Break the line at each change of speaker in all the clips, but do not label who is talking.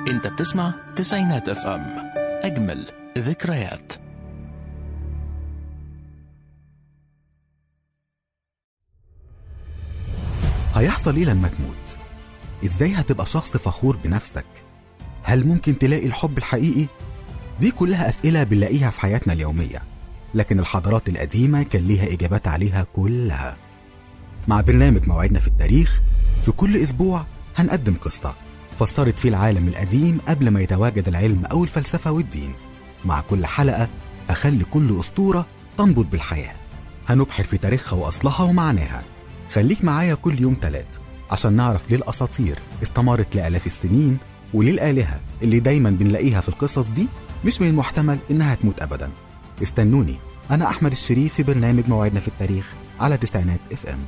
انت بتسمع تسعينات اف ام اجمل ذكريات
هيحصل ايه لما تموت ازاي هتبقى شخص فخور بنفسك هل ممكن تلاقي الحب الحقيقي دي كلها اسئله بنلاقيها في حياتنا اليوميه لكن الحضارات القديمه كان ليها اجابات عليها كلها مع برنامج موعدنا في التاريخ في كل اسبوع هنقدم قصه فسرت فيه العالم القديم قبل ما يتواجد العلم او الفلسفه والدين مع كل حلقه اخلي كل اسطوره تنبض بالحياه هنبحر في تاريخها واصلها ومعناها خليك معايا كل يوم تلات عشان نعرف ليه الأساطير استمرت لآلاف السنين وليه الآلهة اللي دايما بنلاقيها في القصص دي مش من المحتمل إنها تموت أبدا استنوني أنا أحمد الشريف في برنامج موعدنا في التاريخ على تسعينات اف ام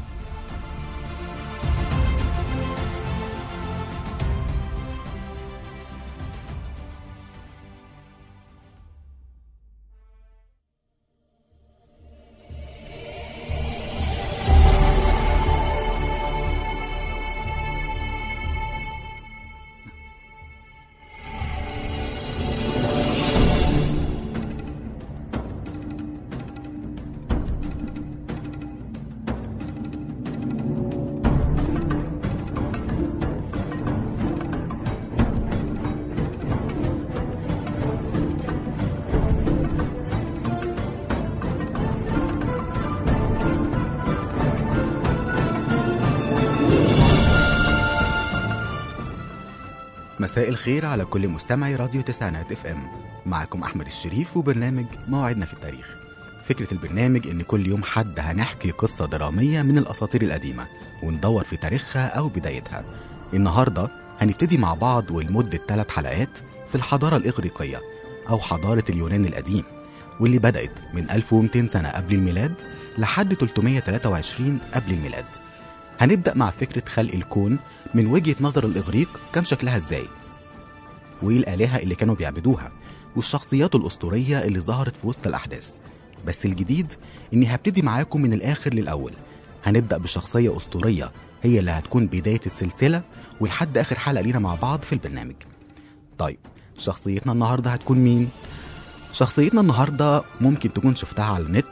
مساء الخير على كل مستمعي راديو تسعينات اف ام معكم احمد الشريف وبرنامج موعدنا في التاريخ فكرة البرنامج ان كل يوم حد هنحكي قصة درامية من الاساطير القديمة وندور في تاريخها او بدايتها النهاردة هنبتدي مع بعض ولمدة ثلاث حلقات في الحضارة الاغريقية او حضارة اليونان القديم واللي بدأت من 1200 سنة قبل الميلاد لحد 323 قبل الميلاد هنبدأ مع فكرة خلق الكون من وجهة نظر الإغريق كان شكلها إزاي وإيه الآلهة اللي كانوا بيعبدوها والشخصيات الأسطورية اللي ظهرت في وسط الأحداث بس الجديد إني هبتدي معاكم من الآخر للأول هنبدأ بشخصية أسطورية هي اللي هتكون بداية السلسلة ولحد آخر حلقة لينا مع بعض في البرنامج طيب شخصيتنا النهاردة هتكون مين؟ شخصيتنا النهاردة ممكن تكون شفتها على النت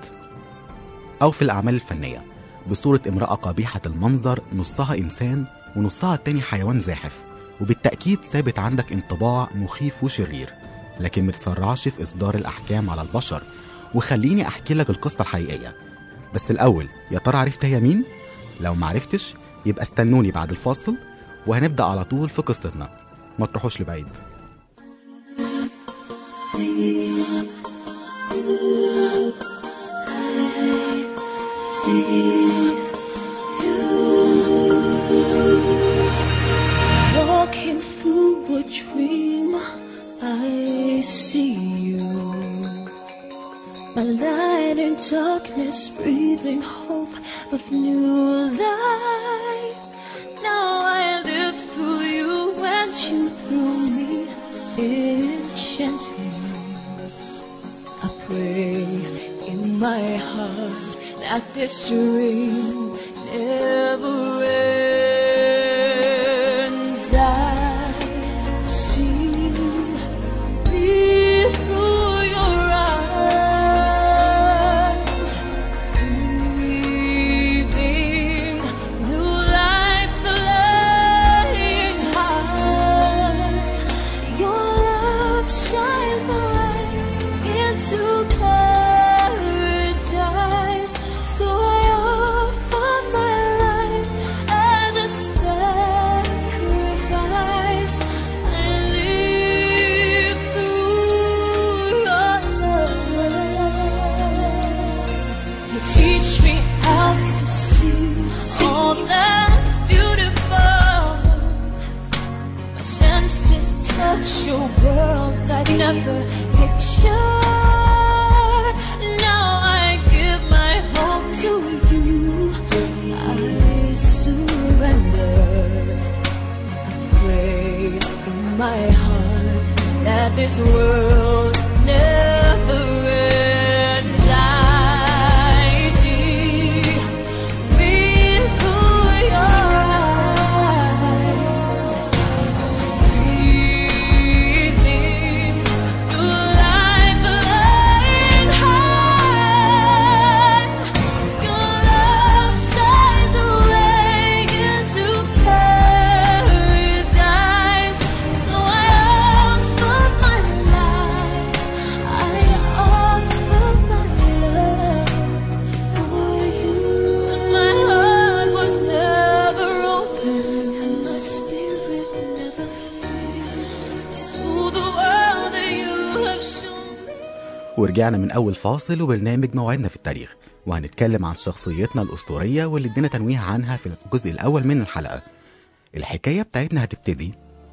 أو في الأعمال الفنية بصورة امرأة قبيحة المنظر نصها إنسان ونصها التاني حيوان زاحف وبالتأكيد ثابت عندك انطباع مخيف وشرير لكن متسرعش في إصدار الأحكام على البشر وخليني أحكي لك القصة الحقيقية بس الأول يا ترى عرفت هي مين؟ لو معرفتش يبقى استنوني بعد الفاصل وهنبدأ على طول في قصتنا ما تروحوش لبعيد
Walking through a dream, I see you. My light in darkness, breathing hope of new life. Now I live through you and you through me, enchanting. I pray in my heart that this dream never ends. I see me through your eyes, breathing new life, flying high. Your love shines the light into paradise. So I offer my life as a sacrifice. I live through your love. You teach me how to see all that's beautiful. My senses touch your world I'd never pictured. Now I give my heart to you. I surrender. I pray in my heart that this world never ends. I see me through your eyes.
ورجعنا من أول فاصل وبرنامج موعدنا في التاريخ وهنتكلم عن شخصيتنا الأسطورية واللي ادينا تنويه عنها في الجزء الأول من الحلقة الحكاية بتاعتنا هتبتدي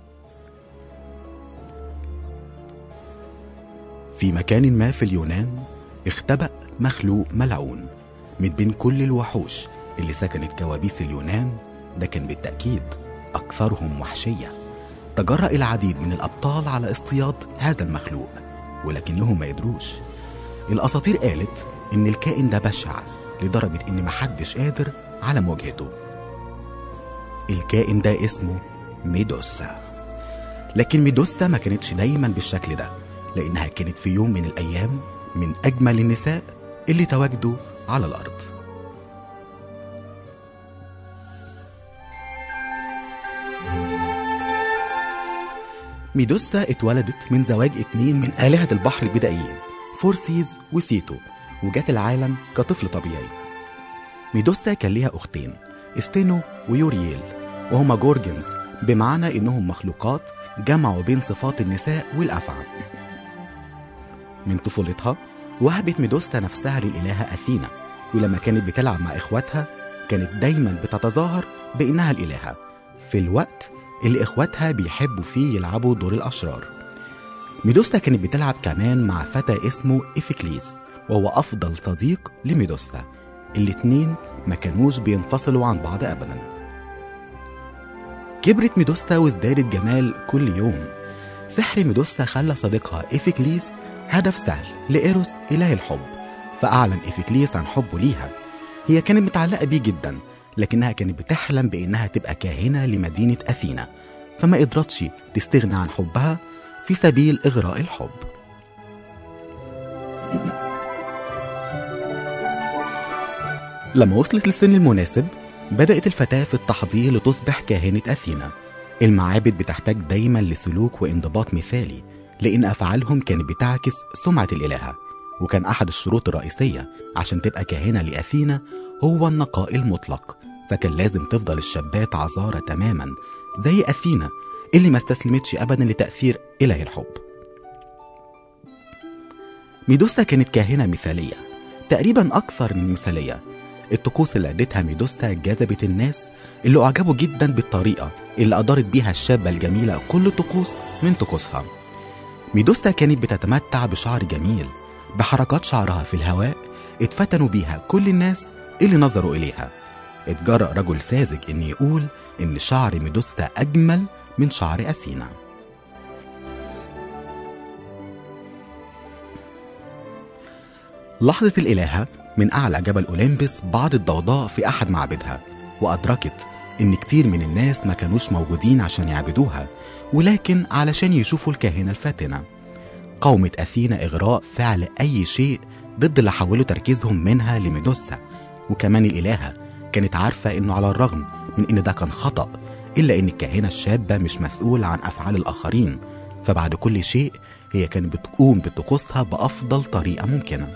في مكان ما في اليونان اختبأ مخلوق ملعون من بين كل الوحوش اللي سكنت كوابيس اليونان ده كان بالتأكيد أكثرهم وحشية تجرأ العديد من الأبطال على اصطياد هذا المخلوق ولكنهم ما يدروش الأساطير قالت إن الكائن ده بشع لدرجة إن محدش قادر على مواجهته الكائن ده اسمه ميدوسا لكن ميدوسا ما كانتش دايما بالشكل ده لأنها كانت في يوم من الأيام من أجمل النساء اللي تواجدوا على الأرض ميدوسا اتولدت من زواج اتنين من آلهة البحر البدائيين فورسيز وسيتو وجات العالم كطفل طبيعي ميدوسا كان ليها أختين استينو ويورييل وهما جورجنز بمعنى إنهم مخلوقات جمعوا بين صفات النساء والأفعى من طفولتها وهبت ميدوستا نفسها للإلهة أثينا ولما كانت بتلعب مع إخواتها كانت دايما بتتظاهر بإنها الإلهة في الوقت اللي إخواتها بيحبوا فيه يلعبوا دور الأشرار ميدوستا كانت بتلعب كمان مع فتى اسمه إفيكليس وهو أفضل صديق لميدوستا الاتنين ما كانوش بينفصلوا عن بعض أبدا كبرت ميدوستا وازدادت جمال كل يوم سحر ميدوستا خلى صديقها إفيكليس هدف سهل لإيروس إله الحب فأعلن إفيكليس عن حبه ليها هي كانت متعلقة بيه جدا لكنها كانت بتحلم بإنها تبقى كاهنة لمدينة أثينا فما قدرتش تستغنى عن حبها في سبيل إغراء الحب لما وصلت للسن المناسب بدأت الفتاة في التحضير لتصبح كاهنة أثينا المعابد بتحتاج دايما لسلوك وانضباط مثالي لأن أفعالهم كانت بتعكس سمعة الإلهة وكان أحد الشروط الرئيسية عشان تبقى كاهنة لأثينا هو النقاء المطلق فكان لازم تفضل الشابات عذارة تماما زي أثينا اللي ما استسلمتش أبدا لتأثير إله الحب ميدوسا كانت كاهنة مثالية تقريبا أكثر من مثالية الطقوس اللي أدتها ميدوسا جذبت الناس اللي أعجبوا جدا بالطريقة اللي أدارت بيها الشابة الجميلة كل طقوس من طقوسها ميدوسا كانت بتتمتع بشعر جميل بحركات شعرها في الهواء اتفتنوا بيها كل الناس اللي نظروا إليها اتجرأ رجل ساذج إن يقول إن شعر ميدوسا أجمل من شعر أثينا لاحظت الإلهة من أعلى جبل أولمبس بعض الضوضاء في أحد معابدها وأدركت إن كتير من الناس ما كانوش موجودين عشان يعبدوها ولكن علشان يشوفوا الكاهنة الفاتنة قاومت أثينا إغراء فعل أي شيء ضد اللي حولوا تركيزهم منها لميدوسا وكمان الإلهة كانت عارفة إنه على الرغم من إن ده كان خطأ إلا إن الكاهنة الشابة مش مسؤولة عن أفعال الآخرين فبعد كل شيء هي كانت بتقوم بطقوسها بأفضل طريقة ممكنة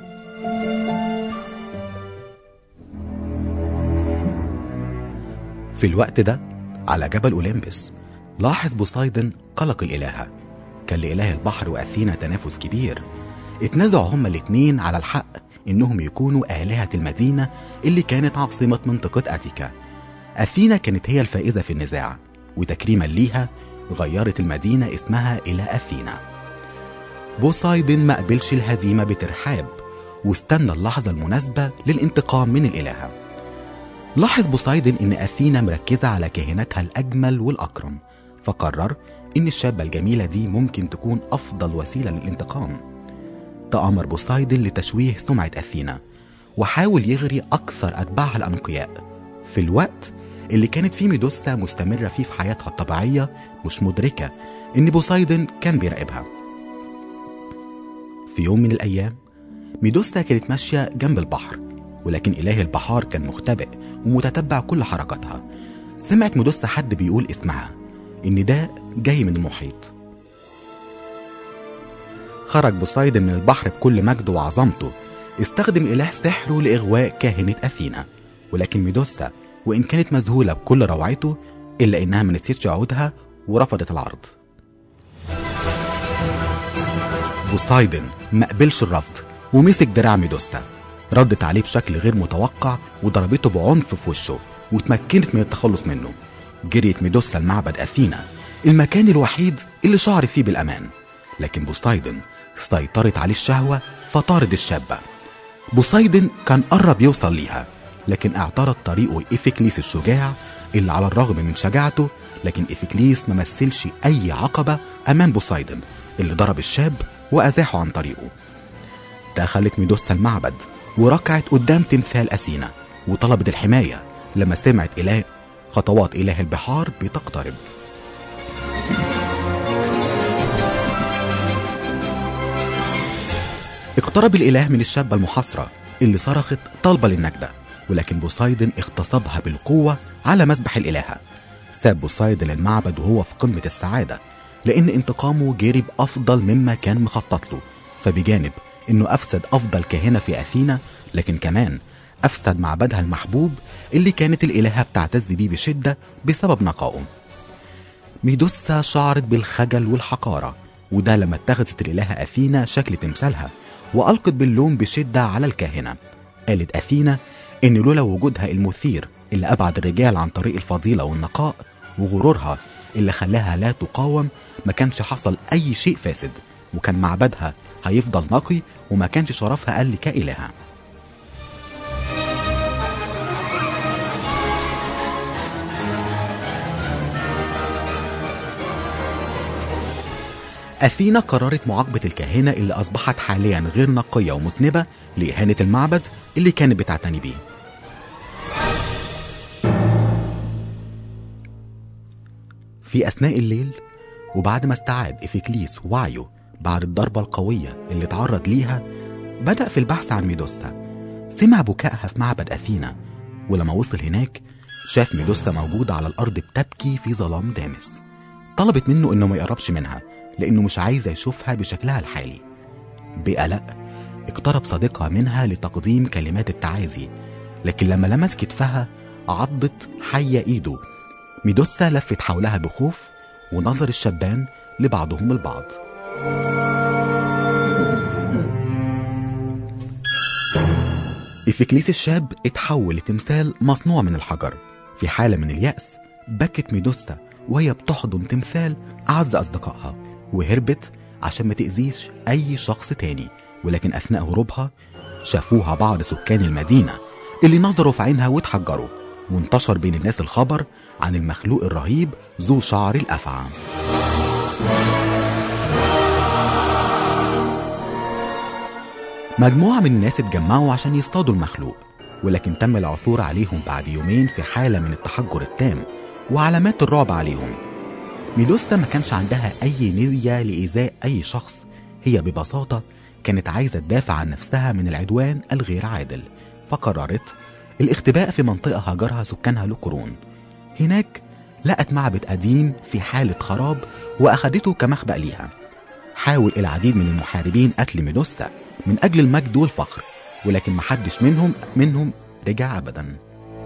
في الوقت ده على جبل أولمبس لاحظ بوسايدن قلق الإلهة كان لإله البحر وأثينا تنافس كبير اتنازعوا هما الاتنين على الحق إنهم يكونوا آلهة المدينة اللي كانت عاصمة منطقة أتيكا أثينا كانت هي الفائزة في النزاع وتكريما ليها غيرت المدينة اسمها إلى أثينا بوسايدن ما قبلش الهزيمة بترحاب واستنى اللحظة المناسبة للانتقام من الإلهة لاحظ بوسايدن إن أثينا مركزة على كاهنتها الأجمل والأكرم فقرر إن الشابة الجميلة دي ممكن تكون أفضل وسيلة للانتقام تأمر بوسايدن لتشويه سمعة أثينا وحاول يغري أكثر أتباعها الأنقياء في الوقت اللي كانت فيه ميدوسا مستمرة فيه في حياتها الطبيعية مش مدركة إن بوسايدن كان بيراقبها في يوم من الأيام ميدوسا كانت ماشية جنب البحر ولكن إله البحار كان مختبئ ومتتبع كل حركاتها سمعت ميدوسا حد بيقول اسمها إن ده جاي من المحيط خرج بوسايدن من البحر بكل مجده وعظمته استخدم إله سحره لإغواء كاهنة أثينا ولكن ميدوسا وإن كانت مذهولة بكل روعته إلا إنها ما نسيتش عودها ورفضت العرض بوسايدن ما قبلش الرفض ومسك دراع ميدوسا ردت عليه بشكل غير متوقع وضربته بعنف في وشه وتمكنت من التخلص منه جريت ميدوسا لمعبد أثينا المكان الوحيد اللي شعرت فيه بالأمان لكن بوسايدن سيطرت عليه الشهوة فطارد الشابة بوسايدن كان قرب يوصل ليها لكن اعترض طريقه إيفيكليس الشجاع اللي على الرغم من شجاعته لكن إيفيكليس ما مثلش أي عقبة أمام بوسايدن اللي ضرب الشاب وأزاحه عن طريقه دخلت ميدوسا المعبد وركعت قدام تمثال أثينا وطلبت الحماية لما سمعت إله خطوات إله البحار بتقترب اقترب الإله من الشابة المحاصرة اللي صرخت طالبة للنجدة ولكن بوسايدن اغتصبها بالقوة على مسبح الإلهة ساب بوسايدن المعبد وهو في قمة السعادة لأن انتقامه جري بأفضل مما كان مخطط له فبجانب إنه أفسد أفضل كاهنة في أثينا لكن كمان أفسد معبدها المحبوب اللي كانت الإلهة بتعتز بيه بشدة بسبب نقائه ميدوسا شعرت بالخجل والحقارة وده لما اتخذت الإلهة أثينا شكل تمثالها وألقت باللوم بشدة على الكاهنة قالت أثينا إن لولا وجودها المثير اللي أبعد الرجال عن طريق الفضيلة والنقاء وغرورها اللي خلاها لا تقاوم ما كانش حصل أي شيء فاسد وكان معبدها هيفضل نقي وما كانش شرفها قل كإلهة أثينا قررت معاقبة الكاهنة اللي أصبحت حاليا غير نقية ومذنبة لإهانة المعبد اللي كانت بتعتني بيه في أثناء الليل وبعد ما استعاد إفيكليس وعيه بعد الضربة القوية اللي اتعرض ليها بدأ في البحث عن ميدوسا سمع بكائها في معبد أثينا ولما وصل هناك شاف ميدوسا موجودة على الأرض بتبكي في ظلام دامس طلبت منه إنه ما يقربش منها لأنه مش عايزة يشوفها بشكلها الحالي بقلق اقترب صديقها منها لتقديم كلمات التعازي لكن لما لمس كتفها عضت حية ايده ميدوسا لفت حولها بخوف ونظر الشبان لبعضهم البعض إفكليس الشاب اتحول لتمثال مصنوع من الحجر في حالة من اليأس بكت ميدوسا وهي بتحضن تمثال أعز أصدقائها وهربت عشان ما تأذيش أي شخص تاني ولكن أثناء هروبها شافوها بعض سكان المدينة اللي نظروا في عينها واتحجروا وانتشر بين الناس الخبر عن المخلوق الرهيب ذو شعر الأفعى مجموعة من الناس اتجمعوا عشان يصطادوا المخلوق ولكن تم العثور عليهم بعد يومين في حالة من التحجر التام وعلامات الرعب عليهم ميدوستا ما كانش عندها أي نية لإيذاء أي شخص هي ببساطة كانت عايزة تدافع عن نفسها من العدوان الغير عادل فقررت الاختباء في منطقة هاجرها سكانها لقرون هناك لقت معبد قديم في حالة خراب وأخدته كمخبأ ليها حاول العديد من المحاربين قتل ميدوسا من أجل المجد والفخر ولكن محدش منهم منهم رجع أبدا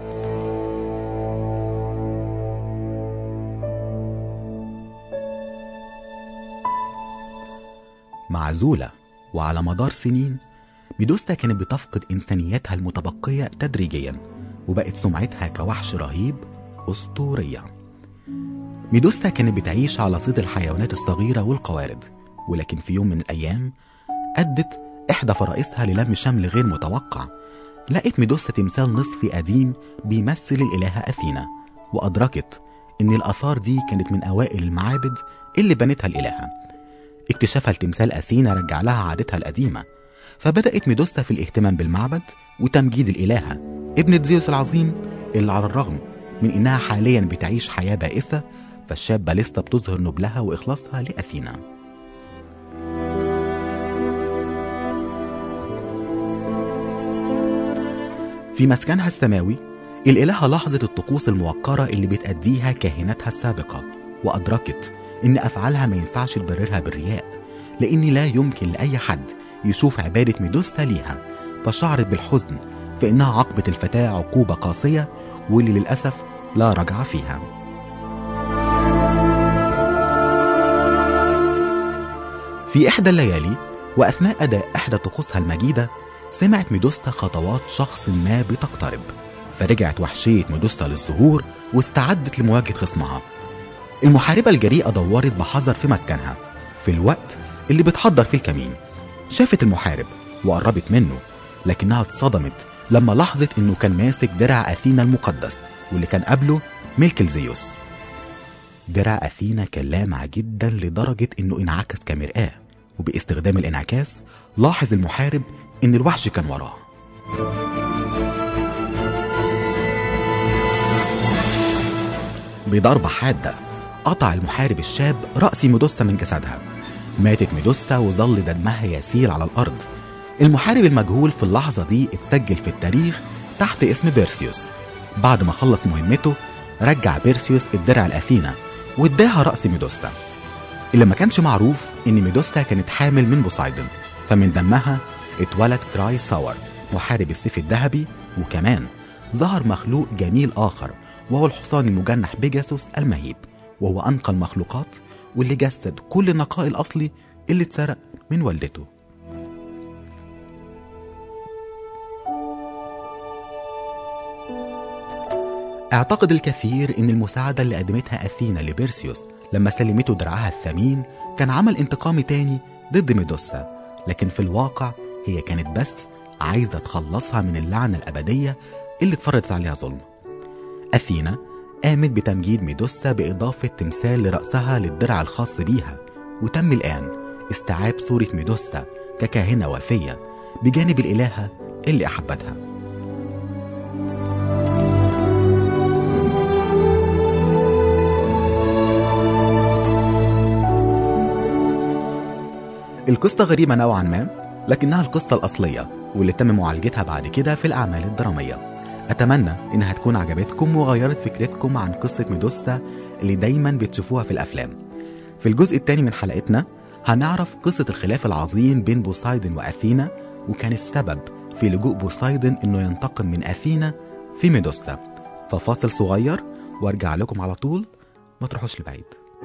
معزولة وعلى مدار سنين ميدوستا كانت بتفقد إنسانيتها المتبقية تدريجيا وبقت سمعتها كوحش رهيب أسطورية ميدوستا كانت بتعيش على صيد الحيوانات الصغيرة والقوارض ولكن في يوم من الأيام أدت إحدى فرائسها للم شمل غير متوقع لقت ميدوسا تمثال نصفي قديم بيمثل الإلهة أثينا وأدركت إن الآثار دي كانت من أوائل المعابد اللي بنتها الإلهة اكتشافها لتمثال أثينا رجع لها عادتها القديمة فبدأت ميدوسا في الاهتمام بالمعبد وتمجيد الإلهة ابنة زيوس العظيم اللي على الرغم من إنها حاليا بتعيش حياة بائسة فالشابة لسه بتظهر نبلها وإخلاصها لأثينا في مسكنها السماوي الإلهة لاحظت الطقوس الموقرة اللي بتأديها كاهنتها السابقة وأدركت إن أفعالها ما ينفعش تبررها بالرياء لأن لا يمكن لأي حد يشوف عبادة ميدوسا ليها فشعرت بالحزن فإنها عاقبت الفتاة عقوبة قاسية واللي للأسف لا رجع فيها في إحدى الليالي وأثناء أداء إحدى طقوسها المجيدة سمعت ميدوسا خطوات شخص ما بتقترب فرجعت وحشية ميدوسا للظهور واستعدت لمواجهة خصمها المحاربة الجريئة دورت بحذر في مسكنها في الوقت اللي بتحضر فيه الكمين شافت المحارب وقربت منه لكنها اتصدمت لما لاحظت انه كان ماسك درع اثينا المقدس واللي كان قبله ملك الزيوس درع اثينا كان لامع جدا لدرجة انه انعكس كمرآة وباستخدام الانعكاس لاحظ المحارب ان الوحش كان وراه بضربة حادة قطع المحارب الشاب رأس ميدوسا من جسدها ماتت ميدوسا وظل دمها يسيل على الأرض المحارب المجهول في اللحظة دي اتسجل في التاريخ تحت اسم بيرسيوس بعد ما خلص مهمته رجع بيرسيوس الدرع الأثينا واداها رأس ميدوسا اللي ما كانش معروف إن ميدوسا كانت حامل من بوسايدن فمن دمها اتولد كراي ساور محارب السيف الذهبي وكمان ظهر مخلوق جميل آخر وهو الحصان المجنح بيجاسوس المهيب وهو أنقى المخلوقات واللي جسد كل النقاء الأصلي اللي اتسرق من والدته اعتقد الكثير ان المساعدة اللي قدمتها أثينا لبيرسيوس لما سلمته درعها الثمين كان عمل انتقامي تاني ضد ميدوسا لكن في الواقع هي كانت بس عايزة تخلصها من اللعنة الأبدية اللي اتفرضت عليها ظلم أثينا قامت بتمجيد ميدوسا بإضافة تمثال لرأسها للدرع الخاص بيها وتم الآن استيعاب صورة ميدوسا ككاهنة وفية بجانب الإلهة اللي أحبتها القصة غريبة نوعا ما لكنها القصة الأصلية واللي تم معالجتها بعد كده في الأعمال الدرامية أتمنى إنها تكون عجبتكم وغيرت فكرتكم عن قصة ميدوسا اللي دايما بتشوفوها في الأفلام في الجزء الثاني من حلقتنا هنعرف قصة الخلاف العظيم بين بوسايدن وأثينا وكان السبب في لجوء بوسايدن إنه ينتقم من أثينا في ميدوسا ففاصل صغير وارجع لكم على طول ما تروحوش لبعيد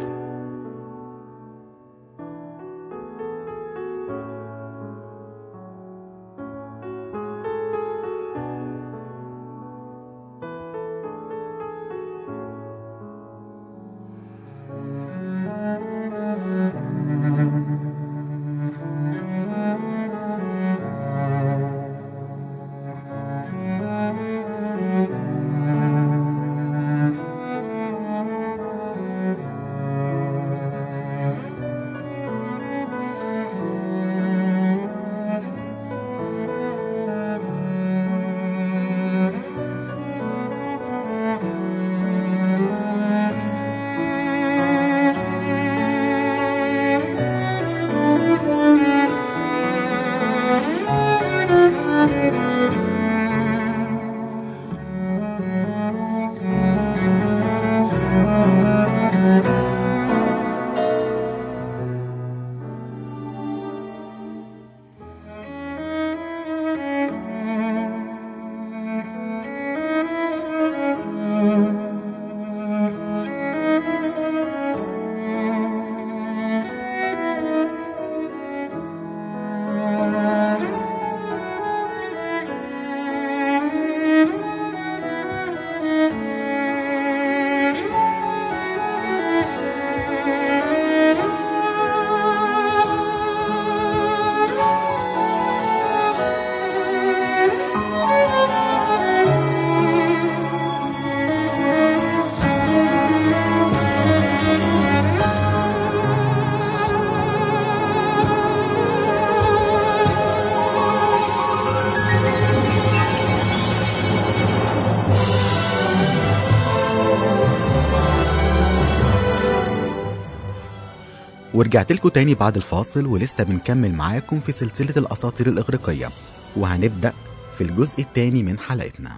ورجعت لكم تاني بعد الفاصل ولسه بنكمل معاكم في سلسلة الأساطير الإغريقية وهنبدأ في الجزء التاني من حلقتنا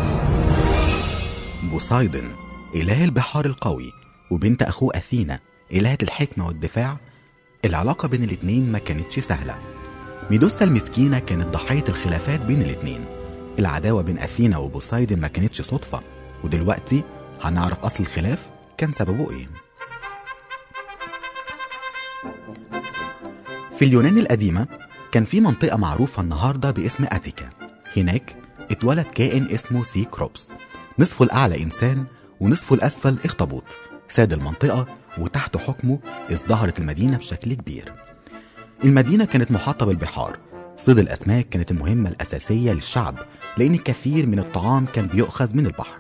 بوسايدن إله البحار القوي وبنت أخوه أثينا إلهة الحكمة والدفاع العلاقة بين الاتنين ما كانتش سهلة ميدوستا المسكينة كانت ضحية الخلافات بين الاتنين العداوة بين أثينا وبوسايدن ما كانتش صدفة ودلوقتي هنعرف أصل الخلاف كان سببه إيه في اليونان القديمة كان في منطقة معروفة النهاردة باسم أتيكا هناك اتولد كائن اسمه سيكروبس نصفه الأعلى إنسان ونصفه الأسفل اخطبوط ساد المنطقة وتحت حكمه ازدهرت المدينة بشكل كبير المدينة كانت محاطة بالبحار صيد الأسماك كانت المهمة الأساسية للشعب لأن كثير من الطعام كان بيؤخذ من البحر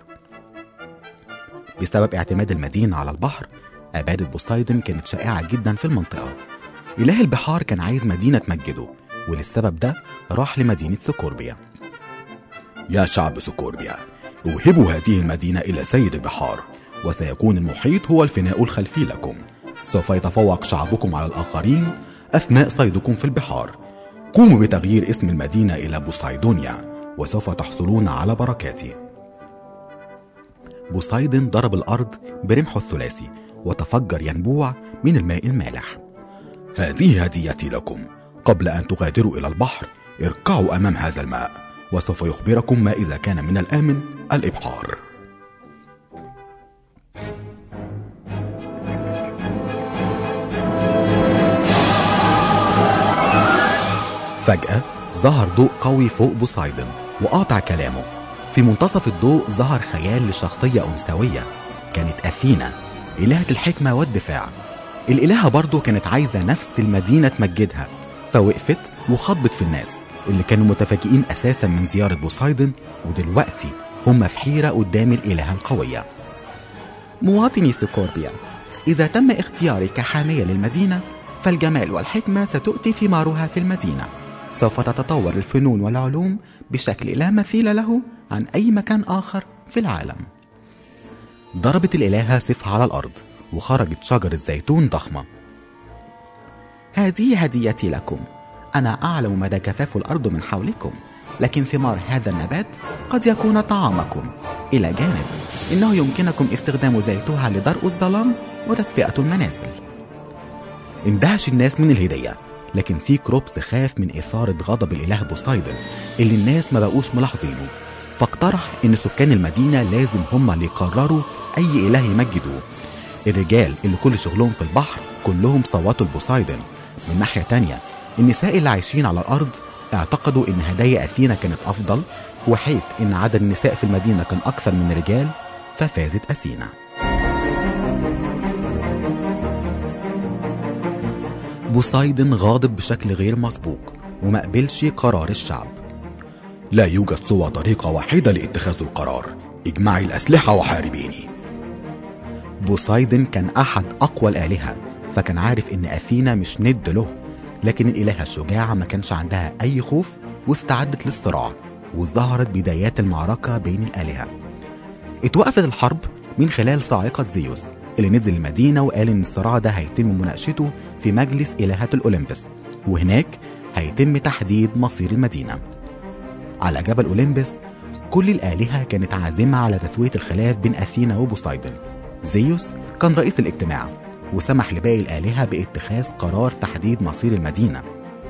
بسبب اعتماد المدينة على البحر عبادة بوسايدن كانت شائعة جدا في المنطقة إله البحار كان عايز مدينة تمجده وللسبب ده راح لمدينة سكوربيا يا شعب سكوربيا اوهبوا هذه المدينة إلى سيد البحار وسيكون المحيط هو الفناء الخلفي لكم سوف يتفوق شعبكم على الآخرين أثناء صيدكم في البحار قوموا بتغيير اسم المدينة إلى بوسايدونيا وسوف تحصلون على بركاتي بوسايدن ضرب الأرض برمحه الثلاثي وتفجر ينبوع من الماء المالح هذه هديتي لكم قبل أن تغادروا إلى البحر اركعوا أمام هذا الماء وسوف يخبركم ما إذا كان من الآمن الإبحار فجأة ظهر ضوء قوي فوق بوسايدن وقاطع كلامه في منتصف الضوء ظهر خيال لشخصية أنثوية كانت أثينا إلهة الحكمة والدفاع الإلهة برضه كانت عايزة نفس المدينة تمجدها فوقفت وخطبت في الناس اللي كانوا متفاجئين أساسا من زيارة بوسايدن ودلوقتي هم في حيرة قدام الإلهة القوية مواطني سكوربيا إذا تم اختياري كحامية للمدينة فالجمال والحكمة ستؤتي ثمارها في المدينة سوف تتطور الفنون والعلوم بشكل لا مثيل له عن أي مكان آخر في العالم ضربت الإلهة سيفها على الأرض وخرجت شجر الزيتون ضخمة هذه هديتي لكم أنا أعلم مدى كفاف الأرض من حولكم لكن ثمار هذا النبات قد يكون طعامكم إلى جانب إنه يمكنكم استخدام زيتها لدرء الظلام وتدفئة المنازل اندهش الناس من الهدية لكن سيكروبس خاف من إثارة غضب الإله بوسايدن اللي الناس ما بقوش ملاحظينه فاقترح إن سكان المدينة لازم هم اللي يقرروا أي إله يمجدوه الرجال اللي كل شغلهم في البحر كلهم صوتوا لبوسايدن من ناحية تانية النساء اللي عايشين على الأرض اعتقدوا إن هدايا أثينا كانت أفضل وحيث إن عدد النساء في المدينة كان أكثر من الرجال ففازت أثينا بوسايدن غاضب بشكل غير مسبوق وما قبلش قرار الشعب لا يوجد سوى طريقة واحدة لاتخاذ القرار اجمعي الأسلحة وحاربيني بوسايدن كان أحد أقوى الآلهة فكان عارف إن أثينا مش ند له لكن الإلهة الشجاعة ما كانش عندها أي خوف واستعدت للصراع وظهرت بدايات المعركة بين الآلهة اتوقفت الحرب من خلال صاعقة زيوس اللي نزل المدينة وقال إن الصراع ده هيتم مناقشته في مجلس إلهة الأولمبس وهناك هيتم تحديد مصير المدينة على جبل أولمبس كل الآلهة كانت عازمة على تسوية الخلاف بين أثينا وبوسايدن زيوس كان رئيس الاجتماع وسمح لباقي الآلهة باتخاذ قرار تحديد مصير المدينة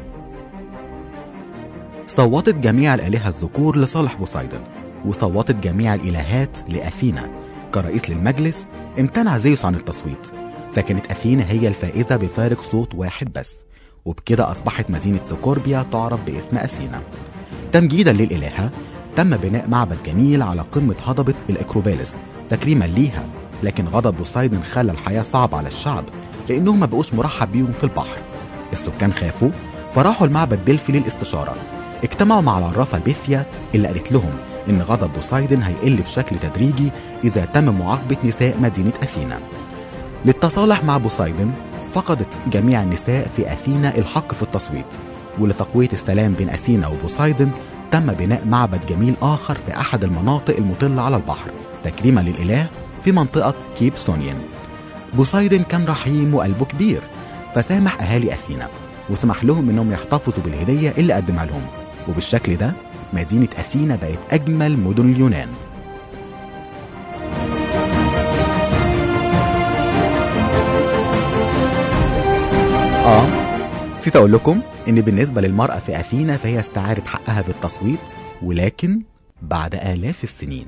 صوتت جميع الآلهة الذكور لصالح بوسايدن وصوتت جميع الإلهات لأثينا كرئيس للمجلس امتنع زيوس عن التصويت فكانت أثينا هي الفائزة بفارق صوت واحد بس وبكده أصبحت مدينة سكوربيا تعرف باسم أثينا تمجيدا للإلهة تم بناء معبد جميل على قمة هضبة الإكروبالس تكريما ليها لكن غضب بوسايدن خلى الحياة صعبة على الشعب لأنهم ما بقوش مرحب بيهم في البحر السكان خافوا فراحوا المعبد ديلفي للاستشارة اجتمعوا مع العرافة بيثيا اللي قالت لهم إن غضب بوسايدن هيقل بشكل تدريجي إذا تم معاقبة نساء مدينة أثينا للتصالح مع بوسايدن فقدت جميع النساء في أثينا الحق في التصويت ولتقوية السلام بين أثينا وبوسايدن تم بناء معبد جميل آخر في أحد المناطق المطلة على البحر تكريما للإله في منطقة كيب سونيان بوسايدن كان رحيم وقلبه كبير فسامح أهالي أثينا وسمح لهم إنهم يحتفظوا بالهدية اللي قدمها لهم وبالشكل ده مدينة أثينا بقت أجمل مدن اليونان اه نسيت اقول لكم ان بالنسبه للمراه في اثينا فهي استعارت حقها بالتصويت ولكن بعد الاف السنين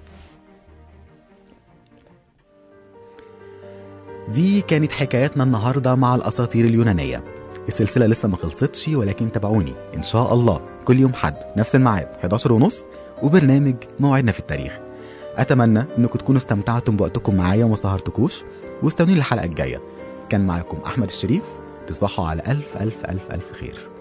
دي كانت حكاياتنا النهارده مع الاساطير اليونانيه السلسله لسه ما خلصتش ولكن تابعوني ان شاء الله كل يوم حد نفس الميعاد 11 ونص وبرنامج موعدنا في التاريخ اتمنى انكم تكونوا استمتعتم بوقتكم معايا وما سهرتكوش واستنوني الحلقه الجايه كان معاكم احمد الشريف تصبحوا على الف الف الف الف خير